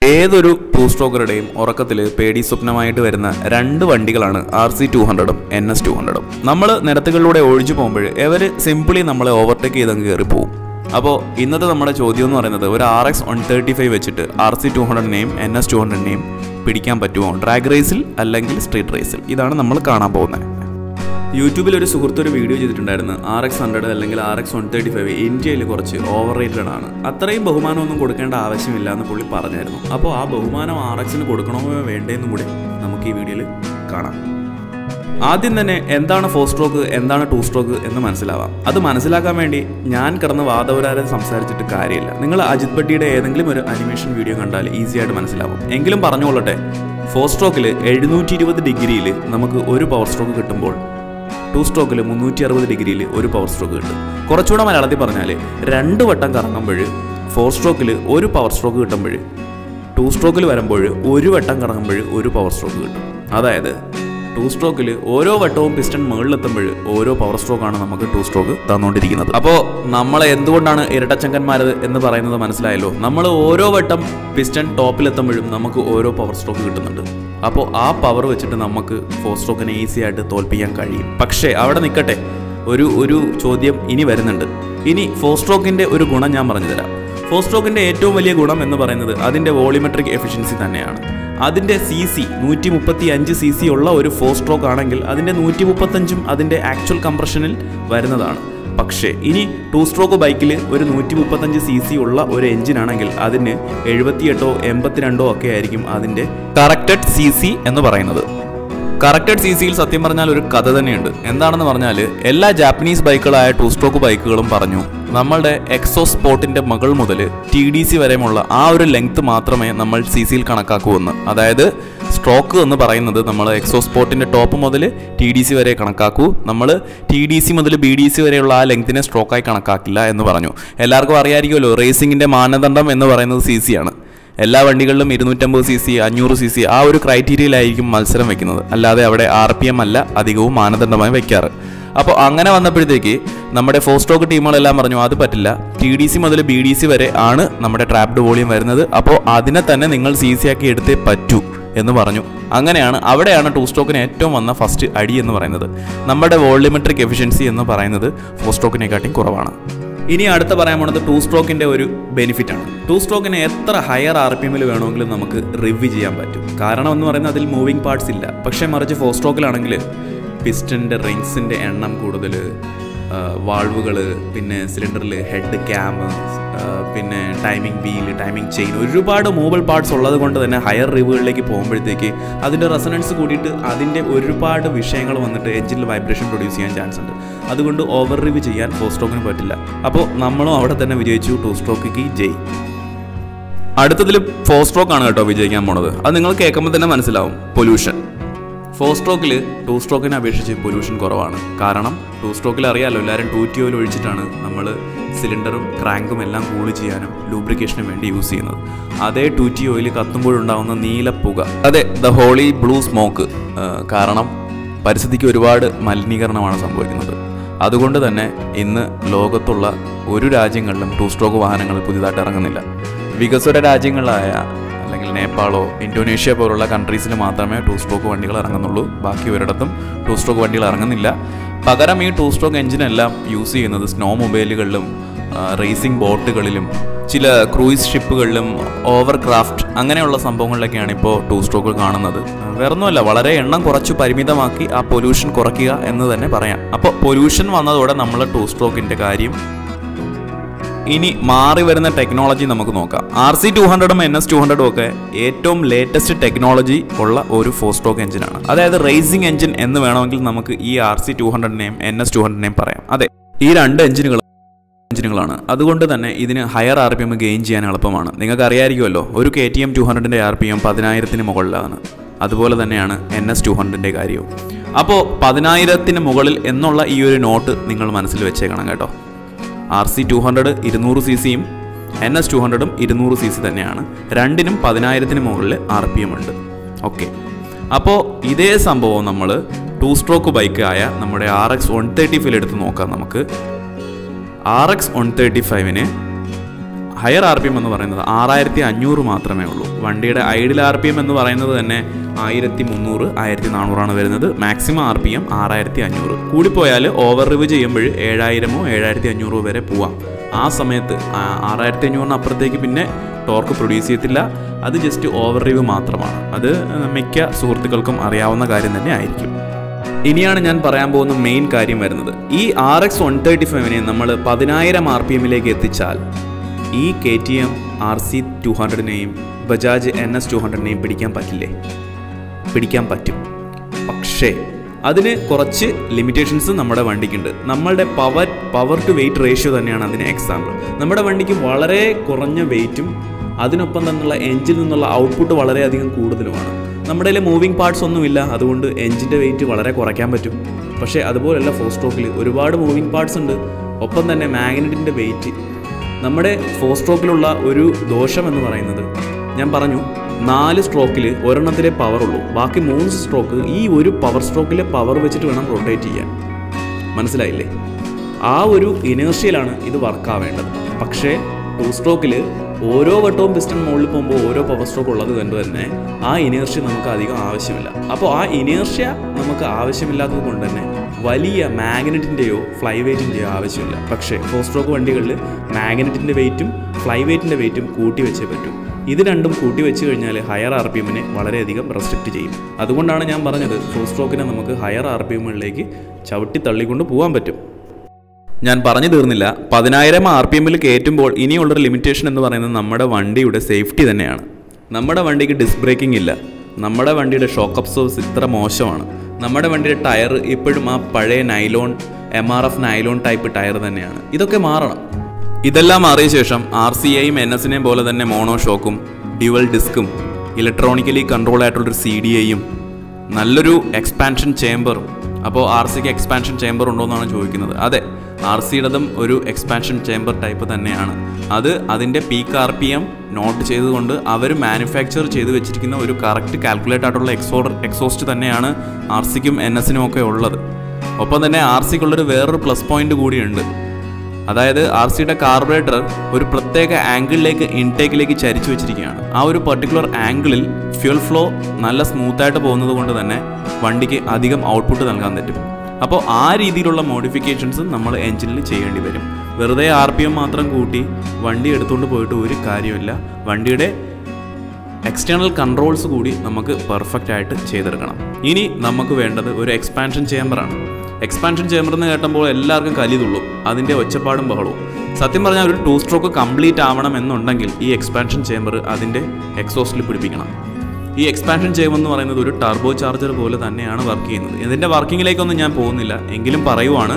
ഏതൊരു ടൂ സ്ട്രോക്കറുടെയും ഉറക്കത്തിൽ പേടി സ്വപ്നമായിട്ട് വരുന്ന രണ്ട് വണ്ടികളാണ് ആർ സി ടു ഹൺഡ്രഡും എൻ എസ് ടു ഹൺഡ്രഡും നമ്മൾ നിരത്തുകളിലൂടെ ഒഴിച്ചു പോകുമ്പോൾ ഇവർ സിംപിളി നമ്മളെ ഓവർടേക്ക് ചെയ്തങ്ങ് കയറി പോകും അപ്പോൾ ഇന്നത്തെ നമ്മുടെ ചോദ്യം എന്ന് പറയുന്നത് ഒരു R X one thirty five വെച്ചിട്ട് ആർ സി ടു ഹൺഡ്രഡിനെയും എൻ എസ് ടു ഹൺഡ്രഡിനെയും പിടിക്കാൻ പറ്റുമോ ഡ്രാഗ് റേസിൽ അല്ലെങ്കിൽ സ്ട്രീറ്റ് റേസിൽ ഇതാണ് നമ്മൾ കാണാൻ പോകുന്നത് യൂട്യൂബിൽ ഒരു സുഹൃത്ത് ഒരു വീഡിയോ ചെയ്തിട്ടുണ്ടായിരുന്നു ആർ എക്സ് ഹൺഡ്രഡ് അല്ലെങ്കിൽ R X one thirty five ഇന്ത്യയിൽ കുറച്ച് ഓവർ റേറ്റഡ് ആണ് അത്രയും ബഹുമാനമൊന്നും കൊടുക്കേണ്ട ആവശ്യമില്ല എന്ന് പുള്ളി പറഞ്ഞായിരുന്നു അപ്പോൾ ആ ബഹുമാനം ആർ എക്സിന് കൊടുക്കണമോ വേണ്ടേന്നും കൂടി നമുക്ക് ഈ വീഡിയോയിൽ കാണാം ആദ്യം തന്നെ എന്താണ് ഫോർ സ്ട്രോക്ക് എന്താണ് ടു സ്ട്രോക്ക് എന്ന് മനസ്സിലാവാം അത് മനസ്സിലാക്കാൻ വേണ്ടി ഞാൻ കിടന്ന് വാദവരാരെ സംസാരിച്ചിട്ട് കാര്യമില്ല നിങ്ങൾ അജിത് ഭട്ടിയുടെ ഏതെങ്കിലും ഒരു അനിമേഷൻ വീഡിയോ കണ്ടാൽ ഈസി ആയിട്ട് മനസ്സിലാവും എങ്കിലും പറഞ്ഞുകൊള്ളട്ടെ ഫോർ സ്ട്രോക്കിൽ എഴുന്നൂറ്റി ഇരുപത് ഡിഗ്രിയിൽ നമുക്ക് ഒരു പവർ സ്ട്രോക്ക് കിട്ടുമ്പോൾ ടു സ്ട്രോക്കിൽ മുന്നൂറ്റി അറുപത് ഡിഗ്രിയിൽ ഒരു പവർ സ്ട്രോക്ക് കിട്ടും കുറച്ചുകൂടെ മലയാളത്തിൽ പറഞ്ഞാൽ രണ്ട് വട്ടം കറങ്ങുമ്പോൾ ഫോർ സ്ട്രോക്കിൽ ഒരു പവർ സ്ട്രോക്ക് കിട്ടുമ്പോൾ ടു സ്ട്രോക്കിൽ വരുമ്പോൾ ഒരു വട്ടം കറങ്ങുമ്പോൾ ഒരു പവർ സ്ട്രോക്ക് കിട്ടും അതായത് ടു സ്ട്രോക്കിൽ ഓരോ വട്ടവും പിസ്റ്റൺ മുകളിലെത്തുമ്പോൾ ഓരോ പവർ സ്ട്രോക്കാണ് നമുക്ക് ടു സ്ട്രോക്ക് തന്നുകൊണ്ടിരിക്കുന്നത് അപ്പോൾ നമ്മളെ എന്തുകൊണ്ടാണ് ഇരട്ടച്ചങ്കന്മാരത് എന്ന് പറയുന്നത് മനസ്സിലായല്ലോ നമ്മൾ ഓരോ വട്ടം പിസ്റ്റൺ ടോപ്പിലെത്തുമ്പോഴും നമുക്ക് ഓരോ പവർ സ്ട്രോക്ക് കിട്ടുന്നുണ്ട് അപ്പോൾ ആ പവർ വെച്ചിട്ട് നമുക്ക് ഫോർ സ്ട്രോക്കിനെ ഈസി ആയിട്ട് തോൽപ്പിക്കാൻ കഴിയും പക്ഷേ അവിടെ നിൽക്കട്ടെ ഒരു ഒരു ചോദ്യം ഇനി വരുന്നുണ്ട് ഇനി ഫോർ സ്ട്രോക്കിൻ്റെ ഒരു ഗുണം ഞാൻ പറഞ്ഞു തരാം ഫോർ സ്ട്രോക്കിൻ്റെ ഏറ്റവും വലിയ ഗുണം എന്ന് പറയുന്നത് അതിൻ്റെ വോളിമെട്രിക് എഫിഷ്യൻസി തന്നെയാണ് അതിൻ്റെ സി സി നൂറ്റി മുപ്പത്തി അഞ്ച് സി സി ഉള്ള ഒരു ഫോർ സ്ട്രോക്ക് ആണെങ്കിൽ അതിൻ്റെ നൂറ്റി മുപ്പത്തഞ്ചും അതിൻ്റെ ആക്ച്വൽ കംപ്രഷനിൽ വരുന്നതാണ് പക്ഷേ ഇനി ടു സ്ട്രോക്ക് ബൈക്കിൽ ഒരു നൂറ്റി മുപ്പത്തഞ്ച് സി സി ഉള്ള ഒരു എഞ്ചിനാണെങ്കിൽ അതിന് എഴുപത്തിയെട്ടോ എൺപത്തിരണ്ടോ ഒക്കെ ആയിരിക്കും അതിൻ്റെ കറക്റ്റഡ് സി സി എന്ന് പറയുന്നത് കറക്റ്റഡ് സി സിയിൽ സത്യം പറഞ്ഞാൽ ഒരു കഥ തന്നെയുണ്ട് എന്താണെന്ന് പറഞ്ഞാൽ എല്ലാ ജാപ്പനീസ് ബൈക്കുകളായ ടു സ്ട്രോക്ക് ബൈക്കുകളും പറഞ്ഞു നമ്മളുടെ എക്സോ സ്പോർട്ടിന്റെ മകൾ മുതൽ ടി ഡി സി വരെയുമുള്ള ആ ഒരു ലെങ്ത് മാത്രമേ നമ്മൾ സി സിയിൽ കണക്കാക്കൂ എന്ന് അതായത് സ്ട്രോക്ക് എന്ന് പറയുന്നത് നമ്മൾ എക്സോ സ്പോർട്ടിന്റെ ടോപ്പ് മുതൽ ടി ഡി സി വരെ കണക്കാക്കൂ നമ്മൾ ടി ഡി സി മുതൽ ബി ഡി സി വരെയുള്ള ആ ലെങ്തിനെ സ്ട്രോക്കായി കണക്കാക്കില്ല എന്ന് പറഞ്ഞു എല്ലാവർക്കും അറിയാമായിരിക്കുമല്ലോ റേസിംഗിന്റെ മാനദണ്ഡം എന്ന് പറയുന്നത് സി സി ആണ് എല്ലാ വണ്ടികളിലും ഇരുന്നൂറ്റമ്പത് സി സി അഞ്ഞൂറ് സി സി ആ ഒരു ക്രൈറ്റീരിയയിലായിരിക്കും മത്സരം വെക്കുന്നത് അല്ലാതെ അവിടെ ആർ പി എം അല്ല അധികവും മാനദണ്ഡമായി വെക്കാറ് അപ്പോൾ അങ്ങനെ വന്നപ്പോഴത്തേക്ക് നമ്മുടെ ഫോർ സ്ട്രോക്ക് ടീമുകളെല്ലാം പറഞ്ഞു അത് പറ്റില്ല ടി ഡി സി മുതൽ ബി ഡി സി വരെ ആണ് നമ്മുടെ ട്രാപ്ഡ് വോളിയം വരുന്നത് അപ്പോൾ അതിനെ തന്നെ നിങ്ങൾ സി സി ആക്കി എടുത്തേ പറ്റൂ എന്ന് പറഞ്ഞു അങ്ങനെയാണ് അവിടെയാണ് ടു സ്ട്രോക്കിന് ഏറ്റവും വന്ന ഫസ്റ്റ് അടി എന്ന് പറയുന്നത് നമ്മുടെ വോളിമെട്രിക് എഫിഷ്യൻസി എന്ന് പറയുന്നത് ഫോർ സ്ട്രോക്കിനെക്കാട്ടിയും കുറവാണ് ഇനി അടുത്ത പറയാൻ പോണത് ടു സ്ട്രോക്കിന്റെ ഒരു ബെനിഫിറ്റ് ആണ് ടു സ്ട്രോക്കിന് എത്ര ഹയർ ആർ പി എമ്മിൽ വേണമെങ്കിലും നമുക്ക് റിവ്യൂ ചെയ്യാൻ പറ്റും കാരണം എന്ന് പറയുന്നത് അതിൽ മൂവിങ് പാർട്സ് ഇല്ല പക്ഷേ മറിച്ച് ഫോർ സ്ട്രോക്കിലാണെങ്കിൽ പിസ്റ്റൻ്റെ റിങ്സിൻ്റെ എണ്ണം കൂടുതൽ വാൾവുകൾ പിന്നെ സിലിണ്ടറിൽ ഹെഡ് ക്യാം പിന്നെ ടൈമിംഗ് വീൽ ടൈമിംഗ് ചെയിൻ ഒരുപാട് മൂവൽ പാർട്സ് ഉള്ളത് കൊണ്ട് തന്നെ ഹയർ റിവുകളിലേക്ക് പോകുമ്പോഴത്തേക്ക് അതിൻ്റെ റെസണൻസ് കൂടിയിട്ട് അതിൻ്റെ ഒരുപാട് വിഷയങ്ങൾ വന്നിട്ട് എഞ്ചിനിൽ വൈബ്രേഷൻ പ്രൊഡ്യൂസ് ചെയ്യാൻ ചാൻസ് ഉണ്ട് അതുകൊണ്ട് ഓവർ റിവ് ചെയ്യാൻ ഫോർ സ്ട്രോക്കിന് പറ്റില്ല അപ്പോൾ നമ്മളും അവിടെ തന്നെ വിജയിച്ചു ടു സ്ട്രോക്കിക്ക് ജയ് അടുത്തതിൽ ഫോർ സ്ട്രോക്ക് ആണ് കേട്ടോ വിജയിക്കാൻ പോണത് അത് നിങ്ങൾ കേൾക്കുമ്പോൾ തന്നെ മനസ്സിലാവും പൊല്യൂഷൻ ഫോർ സ്ട്രോക്കിൽ ടു സ്ട്രോക്കിനെ അപേക്ഷിച്ച് പൊല്യൂഷൻ കുറവാണ് കാരണം ടു സ്ട്രോക്കിൽ അറിയാമല്ലോ എല്ലാവരും ടൂ ടി ഓയിൽ ഒഴിച്ചിട്ടാണ് നമ്മൾ സിലിണ്ടറും ക്രാങ്കും എല്ലാം കൂൾ ചെയ്യാനും ലൂബ്രിക്കേഷനും വേണ്ടി യൂസ് ചെയ്യുന്നത് അതേ ടൂ ടി ഓയിൽ കത്തുമ്പോഴുണ്ടാവുന്ന നീലപ്പുക അതെ ദ ഹോളി ബ്ലൂ സ്മോക്ക് കാരണം പരിസ്ഥിതിക്ക് ഒരുപാട് മലിനീകരണമാണ് സംഭവിക്കുന്നത് അതുകൊണ്ട് തന്നെ ഇന്ന് ലോകത്തുള്ള ഒരു രാജ്യങ്ങളിലും ടു സ്ട്രോക്ക് വാഹനങ്ങൾ പുതിയതായിട്ട് ഇറങ്ങുന്നില്ല വികസ്വര രാജ്യങ്ങളായ അല്ലെങ്കിൽ നേപ്പാളോ ഇന്തോനേഷ്യ പോലുള്ള കൺട്രീസിൽ മാത്രമേ ടു സ്ട്രോക്ക് വണ്ടികൾ ഇറങ്ങുന്നുള്ളൂ ബാക്കി ഒരിടത്തും ടു സ്ട്രോക്ക് വണ്ടികൾ ഇറങ്ങുന്നില്ല പകരം ഈ ടു സ്ട്രോക്ക് എഞ്ചിനെല്ലാം യൂസ് ചെയ്യുന്നത് സ്നോ മൊബൈലുകളിലും റേസിംഗ് ബോട്ടുകളിലും ചില ക്രൂയിസ് ഷിപ്പുകളിലും ഓവർ ക്രാഫ്റ്റ് അങ്ങനെയുള്ള സംഭവങ്ങളിലൊക്കെയാണ് ഇപ്പോൾ ടു സ്ട്രോക്ക് കാണുന്നത് വേറൊന്നുമല്ല വളരെ എണ്ണം കുറച്ച് പരിമിതമാക്കി ആ പൊല്യൂഷൻ കുറയ്ക്കുക എന്ന് തന്നെ പറയാം അപ്പോൾ പൊല്യൂഷൻ വന്നതോടെ നമ്മൾ ടു സ്ട്രോക്കിൻ്റെ കാര്യം ഇനി മാറി വരുന്ന ടെക്നോളജി നമുക്ക് നോക്കാം ആർ സി ടു ഹൺഡ്രഡും എൻ എസ് ടു ഹൺഡ്രഡും ഒക്കെ ഏറ്റവും ലേറ്റസ്റ്റ് ടെക്നോളജി ഉള്ള ഒരു ഫോർ സ്ട്രോക്ക് എഞ്ചിനാണ് അതായത് റേസിംഗ് എഞ്ചിൻ എന്ന് വേണമെങ്കിൽ നമുക്ക് ഈ ആർ സി ടു ഹൺഡ്രഡിനെയും എൻ എസ് ടു ഹൺഡ്രഡിനെയും പറയാം അതെ ഈ രണ്ട് എഞ്ചിനുകൾ എഞ്ചിനുകളാണ് അതുകൊണ്ട് തന്നെ ഇതിന് higher R P M gain ചെയ്യാൻ എളുപ്പമാണ് നിങ്ങൾക്ക് അറിയാമായിരിക്കുമല്ലോ ഒരു കെ ടി എം ടു ഹൺഡ്രഡിൻ്റെ ആർ പി എം പതിനായിരത്തിന് മുകളിലാണ് അതുപോലെ തന്നെയാണ് എൻ എസ് ടു ഹൺഡ്രഡിൻ്റെ കാര്യവും അപ്പോൾ പതിനായിരത്തിന് മുകളിൽ എന്നുള്ള ഈ ഒരു നോട്ട് നിങ്ങൾ മനസ്സിൽ വെച്ചേക്കണം കേട്ടോ ആർ സി ടു ഹൺഡ്രഡ് ഇരുന്നൂറ് സി സിയും എൻ എസ് ടു ഹൺഡ്രഡും ഇരുന്നൂറ് സി സി തന്നെയാണ് രണ്ടിനും പതിനായിരത്തിന് മുകളിൽ ആർ പി എം ഉണ്ട് ഓക്കെ അപ്പോൾ ഇതേ സംഭവം നമ്മൾ ടു സ്ട്രോക്ക് ബൈക്കായ നമ്മുടെ R X one thirty five എടുത്ത് നോക്കാം നമുക്ക് ആർ എക്സ് വൺ തേർട്ടി ഫൈവിന് ഹയർ ആർ പി എം എന്ന് പറയുന്നത് ആറായിരത്തി അഞ്ഞൂറ് മാത്രമേ ഉള്ളൂ വണ്ടിയുടെ ഐഡിൽ ആർ പി എം എന്ന് പറയുന്നത് തന്നെ ആയിരത്തി മുന്നൂറ് ആയിരത്തി നാനൂറാണ് വരുന്നത് മാക്സിമം ആർ പി എം ആറായിരത്തി അഞ്ഞൂറ് കൂടിപ്പോയാൽ ഓവർ റിവ് ചെയ്യുമ്പോൾ ഏഴായിരമോ ഏഴായിരത്തി അഞ്ഞൂറോ വരെ പോവാം ആ സമയത്ത് ആ- ആറായിരത്തി അഞ്ഞൂറിന് അപ്പുറത്തേക്ക് പിന്നെ ടോർക്ക് പ്രൊഡ്യൂസ് ചെയ്യത്തില്ല അത് ജസ്റ്റ് ഓവർ റിവ് മാത്രമാണ് അത് മിക്ക സുഹൃത്തുക്കൾക്കും അറിയാവുന്ന കാര്യം തന്നെ ആയിരിക്കും ഇനിയാണ് ഞാൻ പറയാൻ പോകുന്ന മെയിൻ കാര്യം വരുന്നത് ഈ ആർ എക്സ് വൺ തേർട്ടി ഫൈവിനെ നമ്മൾ പതിനായിരം ആർ പി എമ്മിലേക്ക് എത്തിച്ചാൽ ഈ K T M R C two ഹൺഡ്രഡിനെയും ബജാജ് എൻ എസ് ടു ഹൺഡ്രഡിനെയും പിടിക്കാൻ പറ്റില്ലേ പിടിക്കാൻ പറ്റും പക്ഷേ അതിന് കുറച്ച് ലിമിറ്റേഷൻസ് നമ്മുടെ വണ്ടിക്കുണ്ട് നമ്മളുടെ power power to weight ratio തന്നെയാണ് അതിന് എക്സാമ്പിൾ നമ്മുടെ വണ്ടിക്ക് വളരെ കുറഞ്ഞ വെയിറ്റും അതിനൊപ്പം തന്നെയുള്ള എഞ്ചിൽ നിന്നുള്ള ഔട്ട്പുട്ട് വളരെയധികം കൂടുതലുമാണ് നമ്മുടെ കയ്യിൽ മൂവിങ് പാർട്സ് ഒന്നുമില്ല അതുകൊണ്ട് എഞ്ചിൻ്റെ വെയിറ്റ് വളരെ കുറയ്ക്കാൻ പറ്റും പക്ഷേ അതുപോലെയല്ല ഫോർ സ്ട്രോക്കിൽ ഒരുപാട് മൂവിങ് പാർട്സ് ഉണ്ട് ഒപ്പം തന്നെ മാഗ്നറ്റിൻ്റെ വെയിറ്റ് നമ്മുടെ ഫോർ സ്ട്രോക്കിലുള്ള ഒരു ദോഷം എന്ന് പറയുന്നത് ഞാൻ പറഞ്ഞു നാല് സ്ട്രോക്കിൽ ഒരെണ്ണത്തിലെ പവർ ഉള്ളൂ ബാക്കി മൂന്ന് സ്ട്രോക്ക് ഈ ഒരു പവർ സ്ട്രോക്കിലെ പവർ വെച്ചിട്ട് വേണം റൊട്ടേറ്റ് ചെയ്യാൻ മനസ്സിലായില്ലേ ആ ഒരു ഇനേർഷ്യയിലാണ് ഇത് വർക്കാവേണ്ടത് പക്ഷേ ടു സ്ട്രോക്കിൽ ഓരോ വട്ടവും പിസ്റ്റൺ മുകളിൽ പോകുമ്പോൾ ഓരോ പവർ സ്ട്രോക്ക് ഉള്ളത് കൊണ്ട് തന്നെ ആ ഇനേർഷ്യ നമുക്ക് അധികം ആവശ്യമില്ല അപ്പോൾ ആ ഇനേർഷ്യ നമുക്ക് ആവശ്യമില്ലാത്തത് കൊണ്ട് തന്നെ വലിയ മാഗ്നറ്റിൻ്റെയോ ഫ്ലൈ വെയിറ്റിൻ്റെയോ ആവശ്യമില്ല പക്ഷേ ഫോർ സ്ട്രോക്ക് വണ്ടികളിൽ മാഗ്നറ്റിൻ്റെ വെയിറ്റും ഫ്ലൈ വെയിറ്റിൻ്റെ വെയിറ്റും കൂട്ടി വെച്ചേ പറ്റൂ ഇത് രണ്ടും കൂട്ടി വെച്ച് കഴിഞ്ഞാൽ ഹയർ ആർ പി എമ്മിനെ വളരെയധികം റെസ്ട്രിക്റ്റ് ചെയ്യും അതുകൊണ്ടാണ് ഞാൻ പറഞ്ഞത് ഫോർ സ്ട്രോക്കിനെ നമുക്ക് ഹയർ ആർ പി എമ്മുകളിലേക്ക് ചവിട്ടി തള്ളിക്കൊണ്ട് പോകാൻ പറ്റും ഞാൻ പറഞ്ഞു തീർന്നില്ല പതിനായിരം ആർ പി എമ്മിൽ കയറ്റുമ്പോൾ ഇനിയുള്ളൊരു ലിമിറ്റേഷൻ എന്ന് പറയുന്നത് നമ്മുടെ വണ്ടിയുടെ സേഫ്റ്റി തന്നെയാണ് നമ്മുടെ വണ്ടിക്ക് ഡിസ്ക് ബ്രേക്കിംഗ് ഇല്ല നമ്മുടെ വണ്ടിയുടെ ഷോക്ക് അബ്സോർബ്സ് ഇത്ര മോശമാണ് നമ്മുടെ വണ്ടിയുടെ ടയർ ഇപ്പോഴും ആ പഴയ nylon M R F nylon type tyre തന്നെയാണ് ഇതൊക്കെ മാറണം ഇതെല്ലാം മാറിയ ശേഷം ആർ സി ഐയും എൻ എസിനെയും പോലെ തന്നെ മോണോ ഷോക്കും ഡ്യുവൽ ഡിസ്കും ഇലക്ട്രോണിക്കലി കൺട്രോൾ ആയിട്ടുള്ളൊരു സി ഡി ഐയും നല്ലൊരു എക്സ്പാൻഷൻ ചേംബറും അപ്പോൾ ആർ സിക്ക് എക്സ്പാൻഷൻ ചേംബർ ഉണ്ടോ എന്നാണ് ചോദിക്കുന്നത് അതെ ആർ സിയുടേതും ഒരു എക്സ്പാൻഷൻ ചേംബർ ടൈപ്പ് തന്നെയാണ് അത് അതിൻ്റെ peak R P M note ചെയ്തുകൊണ്ട് അവർ മാനുഫാക്ചർ ചെയ്ത് വെച്ചിരിക്കുന്ന ഒരു കറക്റ്റ് കാൽക്കുലേറ്റ് ആയിട്ടുള്ള എക്സോ എക്സോസ്റ്റ് തന്നെയാണ് ആർ സിക്കും എൻ എസിനും ഒക്കെ ഉള്ളത് ഒപ്പം തന്നെ ആർ സിക്കുള്ളൊരു വേറൊരു പ്ലസ് പോയിന്റ് കൂടിയുണ്ട് അതായത് ആർ സിയുടെ കാർബറേറ്റർ ഒരു പ്രത്യേക ആംഗിളിലേക്ക് ഇൻടേക്കിലേക്ക് ചരിച്ചു വെച്ചിരിക്കുകയാണ് ആ ഒരു പർട്ടിക്കുലർ ആംഗിളിൽ ഫ്യൂൽ ഫ്ലോ നല്ല സ്മൂത്തായിട്ട് പോകുന്നത് കൊണ്ട് തന്നെ വണ്ടിക്ക് അധികം ഔട്ട്പുട്ട് നൽകാൻ പറ്റും അപ്പോൾ ആ രീതിയിലുള്ള മോഡിഫിക്കേഷൻസ് നമ്മൾ എഞ്ചിനിൽ ചെയ്യേണ്ടി വരും വെറുതെ ആർ പി എം മാത്രം കൂട്ടി വണ്ടി എടുത്തുകൊണ്ട് പോയിട്ട് ഒരു കാര്യമില്ല വണ്ടിയുടെ എക്സ്റ്റേണൽ കൺട്രോൾസ് കൂടി നമുക്ക് പെർഫെക്റ്റ് ആയിട്ട് ചെയ്തെടുക്കണം ഇനി നമുക്ക് വേണ്ടത് ഒരു എക്സ്പാൻഷൻ ചേമ്പറാണ് എക്സ്പാൻഷൻ ചേമ്പർ എന്ന് കേട്ടുമ്പോൾ എല്ലാവർക്കും കലി തുള്ളും അതിൻ്റെ ഒച്ചപ്പാടും ബഹളവും സത്യം പറഞ്ഞാൽ ഒരു ടൂ സ്ട്രോക്ക് കംപ്ലീറ്റ് ആവണം എന്നുണ്ടെങ്കിൽ ഈ എക്സ്പാൻഷൻ ചേമ്പർ അതിൻ്റെ എക്സോസ്റ്റിൽ പിടിപ്പിക്കണം ഈ എക്സ്പാൻഷൻ ചേമ്പർ എന്ന് പറയുന്നത് ഒരു ടർബോ ചാർജർ പോലെ തന്നെയാണ് വർക്ക് ചെയ്യുന്നത് ഇതിൻ്റെ വർക്കിങ്ങിലേക്കൊന്നും ഞാൻ പോകുന്നില്ല എങ്കിലും പറയുവാണ്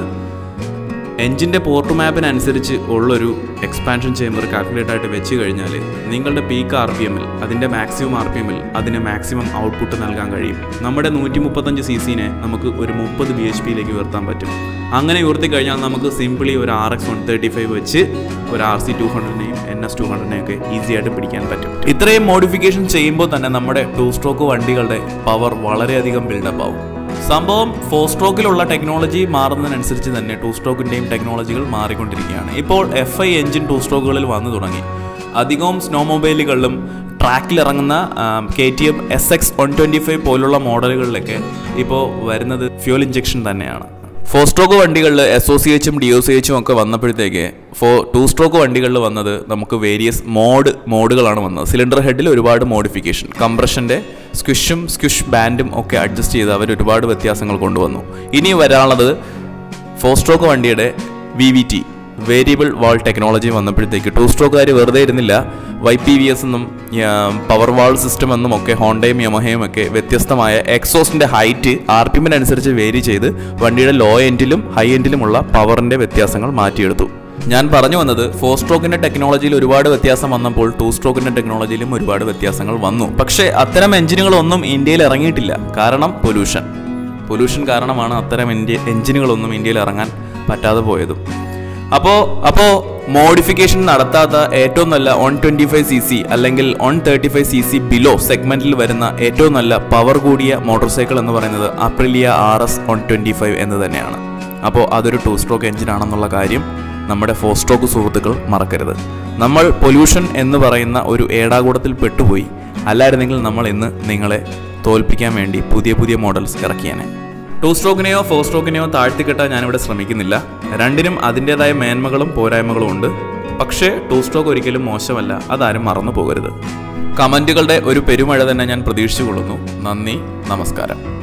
എഞ്ചിൻ്റെ പോർട്ട് മാപ്പിനനുസരിച്ച് ഉള്ളൊരു എക്സ്പാൻഷൻ ചേമ്പർ കാൽക്കുലേറ്റ് ആയിട്ട് വെച്ച് കഴിഞ്ഞാൽ നിങ്ങളുടെ പീക്ക് ആർ പി എമ്മിൽ അതിൻ്റെ മാക്സിമം ആർ പി എമ്മിൽ അതിന് മാക്സിമം ഔട്ട്പുട്ട് നൽകാൻ കഴിയും നമ്മുടെ നൂറ്റി മുപ്പത്തഞ്ച് സി സിനെ നമുക്ക് ഒരു മുപ്പത് ബി എച്ച് പിയിലേക്ക് ഉയർത്താൻ പറ്റും അങ്ങനെ ഉയർത്തി കഴിഞ്ഞാൽ നമുക്ക് സിംപിളി ഒരു R X one thirty five വെച്ച് ഒരു ആർ സി ടു ഹൺഡ്രഡിനെയും എൻ എസ് ടു ഹൺഡ്രഡിനെയും ഒക്കെ ഈസി ആയിട്ട് പിടിക്കാൻ പറ്റും ഇത്രയും മോഡിഫിക്കേഷൻ ചെയ്യുമ്പോൾ തന്നെ നമ്മുടെ ടു സ്ട്രോക്ക് വണ്ടികളുടെ പവർ വളരെയധികം ബിൽഡപ്പ് ആവും സംഭവം ഫോർ സ്ട്രോക്കിലുള്ള ടെക്നോളജി മാറുന്നതിനനുസരിച്ച് തന്നെ ടു സ്ട്രോക്കിൻ്റെയും ടെക്നോളജികൾ മാറിക്കൊണ്ടിരിക്കുകയാണ് ഇപ്പോൾ എഫ് ഐ എഞ്ചിൻ ടു സ്ട്രോക്കുകളിൽ വന്നു തുടങ്ങി അധികവും സ്നോ മൊബൈലുകളിലും ട്രാക്കിൽ ഇറങ്ങുന്ന K T M S X one twenty five പോലുള്ള മോഡലുകളിലൊക്കെ ഇപ്പോൾ വരുന്നത് ഫ്യൂൽ ഇഞ്ചക്ഷൻ തന്നെയാണ് ഫോർ സ്ട്രോക്ക് വണ്ടികളിൽ എസ് ഒ സി എച്ചും ഡി ഒ സി എച്ചും ഒക്കെ വന്നപ്പോഴത്തേക്ക് ഫോർ ടു സ്ട്രോക്ക് വണ്ടികളിൽ വന്നത് നമുക്ക് വേരിയസ് മോഡ് മോഡുകളാണ് വന്നത് സിലിണ്ടർ ഹെഡിൽ ഒരുപാട് മോഡിഫിക്കേഷൻ കംപ്രഷൻ്റെ സ്ക്വിഷും സ്ക്വിഷ് ബാൻഡും ഒക്കെ അഡ്ജസ്റ്റ് ചെയ്ത് അവർ ഒരുപാട് വ്യത്യാസങ്ങൾ കൊണ്ടുവന്നു ഇനി വരാനുള്ളത് ഫോർ സ്ട്രോക്ക് വണ്ടിയുടെ V V T variable valve technology വന്നപ്പോഴത്തേക്ക് ടു സ്ട്രോക്കുകാർ വെറുതെ ഇരുന്നില്ല വൈ പി വി എസ് എന്നും പവർ വാൾ സിസ്റ്റം എന്നും ഒക്കെ ഹോണ്ടയും യമഹയും ഒക്കെ വ്യത്യസ്തമായ എക്സോസിൻ്റെ ഹൈറ്റ് ആർ പി എമ്മിനനുസരിച്ച് വേരി ചെയ്ത് വണ്ടിയുടെ ലോ എൻഡിലും ഹൈ എൻഡിലുമുള്ള പവറിൻ്റെ വ്യത്യാസങ്ങൾ മാറ്റിയെടുത്തു ഞാൻ പറഞ്ഞു വന്നത് ഫോർ സ്ട്രോക്കിന്റെ ടെക്നോളജിയിൽ ഒരുപാട് വ്യത്യാസം വന്നപ്പോൾ ടു സ്ട്രോക്കിന്റെ ടെക്നോളജിയിലും ഒരുപാട് വ്യത്യാസങ്ങൾ വന്നു പക്ഷേ അത്തരം എഞ്ചിനുകളൊന്നും ഇന്ത്യയിൽ ഇറങ്ങിയിട്ടില്ല കാരണം പൊല്യൂഷൻ പൊല്യൂഷൻ കാരണമാണ് അത്തരം ഇന്ത്യ എഞ്ചിനുകളൊന്നും ഇന്ത്യയിൽ ഇറങ്ങാൻ പറ്റാതെ പോയതും അപ്പോൾ അപ്പോൾ മോഡിഫിക്കേഷൻ നടത്താത്ത ഏറ്റവും നല്ല one twenty five C C അല്ലെങ്കിൽ one thirty five C C below സെഗ്മെന്റിൽ വരുന്ന ഏറ്റവും നല്ല പവർ കൂടിയ മോട്ടോർ സൈക്കിൾ എന്ന് പറയുന്നത് Aprilia R S one twenty five എന്ന് തന്നെയാണ് അപ്പോൾ അതൊരു ടു സ്ട്രോക്ക് എഞ്ചിൻ ആണെന്നുള്ള കാര്യം നമ്മുടെ ഫോർ സ്ട്രോക്ക് സുഹൃത്തുക്കൾ മറക്കരുത് നമ്മൾ പൊല്യൂഷൻ എന്ന് പറയുന്ന ഒരു ഏടാകൂടത്തിൽ പെട്ടുപോയി അല്ലായിരുന്നെങ്കിൽ നമ്മൾ ഇന്ന് നിങ്ങളെ തോൽപ്പിക്കാൻ വേണ്ടി പുതിയ പുതിയ മോഡൽസ് ഇറക്കിയേനെ ടു സ്ട്രോക്കിനെയോ ഫോർ സ്ട്രോക്കിനെയോ താഴ്ത്തിക്കെട്ടാൻ ഞാനിവിടെ ശ്രമിക്കുന്നില്ല രണ്ടിനും അതിൻ്റെതായ മേന്മകളും പോരായ്മകളും ഉണ്ട് പക്ഷേ ടു സ്ട്രോക്ക് ഒരിക്കലും മോശമല്ല അതാരും മറന്നു പോകരുത് കമൻറ്റുകളുടെ ഒരു പെരുമഴ തന്നെ ഞാൻ പ്രതീക്ഷിച്ചു കൊള്ളുന്നു നന്ദി നമസ്കാരം